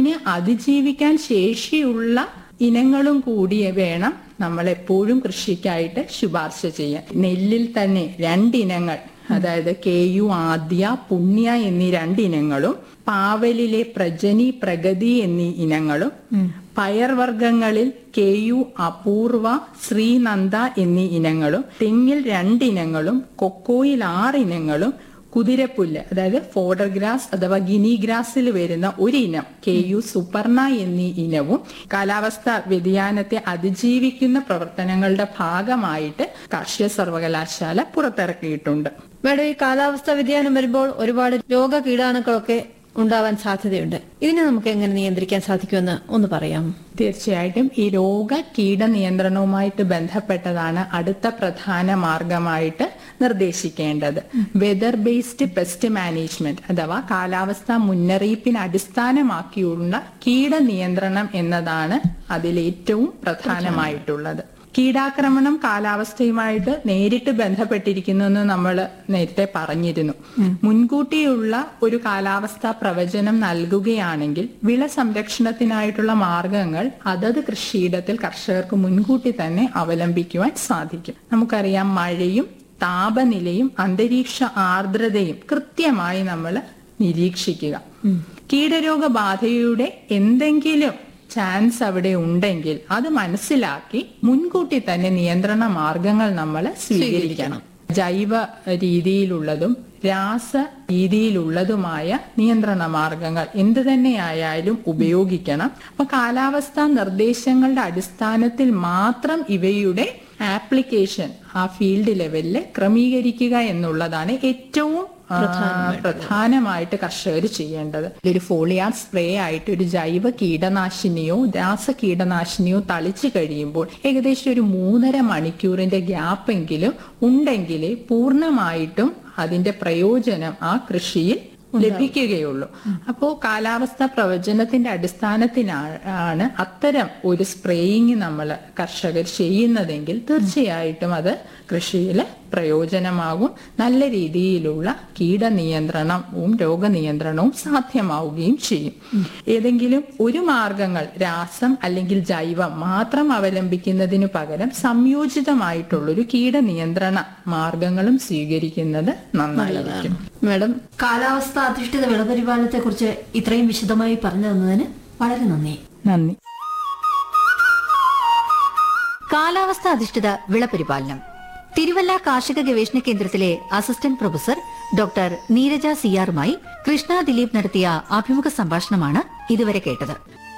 അതിനെ അതിജീവിക്കാൻ ശേഷിയുള്ള ഇനങ്ങളും കൂടി വേണം നമ്മൾ എപ്പോഴും കൃഷിക്കായിട്ട് ശുപാർശ ചെയ്യാൻ നെല്ലിൽ തന്നെ രണ്ടിനങ്ങൾ അതായത് കെ യു ആദ്യ പുണ്യ എന്നീ രണ്ടിനങ്ങളും പാവലിലെ പ്രജനി പ്രഗതി എന്നീ ഇനങ്ങളും പയർവർഗ്ഗങ്ങളിൽ കെ യു അപൂർവ ശ്രീനന്ദ എന്നീ ഇനങ്ങളും തെങ്ങിൽ രണ്ടിനങ്ങളും കൊക്കോയിൽ ആറിനങ്ങളും കുതിരപ്പുല്ല് അതായത് ഫോഡർ ഗ്രാസ് അഥവാ ഗിനി ഗ്രാസിൽ വരുന്ന ഒരു ഇനം കെ യു സുപർണ എന്നീ ഇനവും കാലാവസ്ഥ വ്യതിയാനത്തെ അതിജീവിക്കുന്ന പ്രവർത്തനങ്ങളുടെ ഭാഗമായിട്ട് കാർഷിക സർവകലാശാല പുറത്തിറക്കിയിട്ടുണ്ട് മേഡം ഈ കാലാവസ്ഥ വ്യതിയാനം വരുമ്പോൾ ഒരുപാട് രോഗ കീടാണുക്കളൊക്കെ ഉണ്ടാവാൻ സാധ്യതയുണ്ട് ഇതിനെ നമുക്ക് എങ്ങനെ നിയന്ത്രിക്കാൻ സാധിക്കുമെന്ന് ഒന്ന് പറയാമോ തീർച്ചയായിട്ടും ഈ രോഗ കീട നിയന്ത്രണവുമായിട്ട് ബന്ധപ്പെട്ടതാണ് അടുത്ത പ്രധാന മാർഗമായിട്ട് നിർദ്ദേശിക്കേണ്ടത് വെതർ ബേസ്ഡ് പെസ്റ്റ് മാനേജ്മെന്റ് അഥവാ കാലാവസ്ഥാ മുന്നറിയിപ്പിന് അടിസ്ഥാനമാക്കിയുള്ള കീട നിയന്ത്രണം എന്നതാണ് അതിലേറ്റവും പ്രധാനമായിട്ടുള്ളത് കീടാക്രമണം കാലാവസ്ഥയുമായിട്ട് നേരിട്ട് ബന്ധപ്പെട്ടിരിക്കുന്നു എന്ന് നമ്മൾ നേരത്തെ പറഞ്ഞിരുന്നു മുൻകൂട്ടിയുള്ള ഒരു കാലാവസ്ഥാ പ്രവചനം നൽകുകയാണെങ്കിൽ വിള സംരക്ഷണത്തിനായിട്ടുള്ള മാർഗങ്ങൾ അതത് കൃഷിയിടത്തിൽ കർഷകർക്ക് മുൻകൂട്ടി തന്നെ അവലംബിക്കുവാൻ സാധിക്കും നമുക്കറിയാം മഴയും താപനിലയും അന്തരീക്ഷ ആർദ്രതയും കൃത്യമായി നമ്മൾ നിരീക്ഷിക്കുക കീടരോഗബാധയുടെ എന്തെങ്കിലും ചാൻസ് അവിടെ ഉണ്ടെങ്കിൽ അത് മനസ്സിലാക്കി മുൻകൂട്ടി തന്നെ നിയന്ത്രണ മാർഗങ്ങൾ നമ്മൾ സ്വീകരിക്കണം ജൈവ രീതിയിലുള്ളതും രാസ രീതിയിലുള്ളതുമായ നിയന്ത്രണ മാർഗങ്ങൾ എന്ത് തന്നെയായാലും ഉപയോഗിക്കണം അപ്പൊ കാലാവസ്ഥാ നിർദ്ദേശങ്ങളുടെ അടിസ്ഥാനത്തിൽ മാത്രം ഇവയുടെ ആപ്ലിക്കേഷൻ ആ ഫീൽഡ് ലെവലിൽ ക്രമീകരിക്കുക എന്നുള്ളതാണ് ഏറ്റവും ആ, പ്രധാനമായിട്ട് കർഷകർ ചെയ്യേണ്ടത് ഒരു ഫോളിയാർ സ്പ്രേ ആയിട്ട് ഒരു ജൈവ കീടനാശിനിയോ രാസ കീടനാശിനിയോ തളിച്ചു കഴിയുമ്പോൾ ഏകദേശം ഒരു മൂന്നര മണിക്കൂറിന്റെ ഗ്യാപ്പെങ്കിലും ഉണ്ടെങ്കിൽ പൂർണ്ണമായിട്ടും അതിന്റെ പ്രയോജനം ആ കൃഷിയിൽ ലഭിക്കുകയുള്ളൂ അപ്പോ കാലാവസ്ഥ പ്രവചനത്തിന്റെ അടിസ്ഥാനത്തിലാണ് അത്തരം ഒരു സ്പ്രേയിങ് നമ്മൾ കർഷകർ ചെയ്യുന്നതെങ്കിൽ തീർച്ചയായിട്ടും അത് കൃഷിയിൽ പ്രയോജനമാകും നല്ല രീതിയിലുള്ള കീടനിയന്ത്രണവും രോഗനിയന്ത്രണവും സാധ്യമാവുകയും ചെയ്യും ഏതെങ്കിലും ഒരു മാർഗങ്ങൾ രാസം അല്ലെങ്കിൽ ജൈവം മാത്രം അവലംബിക്കുന്നതിനു പകരം സംയോജിതമായിട്ടുള്ളൊരു കീടനിയന്ത്രണ മാർഗങ്ങളും സ്വീകരിക്കുന്നത് നന്നായിരിക്കും മേഡം കാലാവസ്ഥ അധിഷ്ഠിത വിളപരിപാലനത്തെ കുറിച്ച് ഇത്രയും വിശദമായി പറഞ്ഞു തന്നതിന് വളരെ നന്ദി നന്ദി കാലാവസ്ഥ അധിഷ്ഠിത വിളപരിപാലനം തിരുവല്ല കാർഷിക ഗവേഷണ കേന്ദ്രത്തിലെ അസിസ്റ്റന്റ് പ്രൊഫസർ ഡോക്ടർ നീരജ സിയാറുമായി കൃഷ്ണ ദിലീപ് നടത്തിയ അഭിമുഖ സംഭാഷണമാണ് ഇതുവരെ കേട്ടത്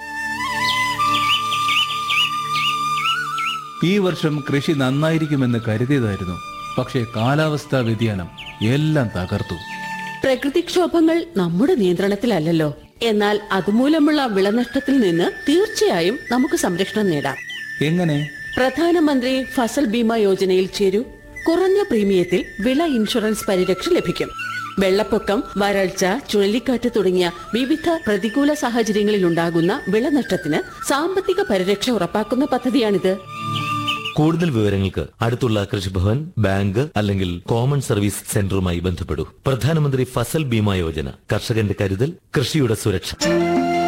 ഈ വർഷം കൃഷി നന്നായിരിക്കുമെന്ന് കരുതിയതായിരുന്നു പക്ഷേ കാലാവസ്ഥാ വ്യതിയാനം എല്ലാം തകർത്തു പ്രകൃതിക്ഷോഭങ്ങൾ നമ്മുടെ നിയന്ത്രണത്തിലല്ലല്ലോ എന്നാൽ അതുമൂലമുള്ള വിളനഷ്ടത്തിൽ നിന്ന് തീർച്ചയായും നമുക്ക് സംരക്ഷണം നേടാം എങ്ങനെ പ്രധാനമന്ത്രി ഫസൽ ബീമ യോജനയിൽ ചേരൂ കുറഞ്ഞ പ്രീമിയത്തിൽ വിള ഇൻഷുറൻസ് പരിരക്ഷ ലഭിക്കും വെള്ളപ്പൊക്കം വരൾച്ച ചുഴലിക്കാറ്റ് തുടങ്ങിയ വിവിധ പ്രതികൂല സാഹചര്യങ്ങളിൽ ഉണ്ടാകുന്ന വിളനഷ്ടത്തിന് സാമ്പത്തിക പരിരക്ഷ ഉറപ്പാക്കുന്ന പദ്ധതിയാണിത് കൂടുതൽ വിവരങ്ങൾക്ക് അടുത്തുള്ള കൃഷിഭവൻ ബാങ്ക് അല്ലെങ്കിൽ കോമൺ സർവീസ് സെന്ററുമായി ബന്ധപ്പെടൂ പ്രധാനമന്ത്രി ഫസൽ ബീമ യോജന കർഷകന്റെ കരുതൽ കൃഷിയുടെ സുരക്ഷ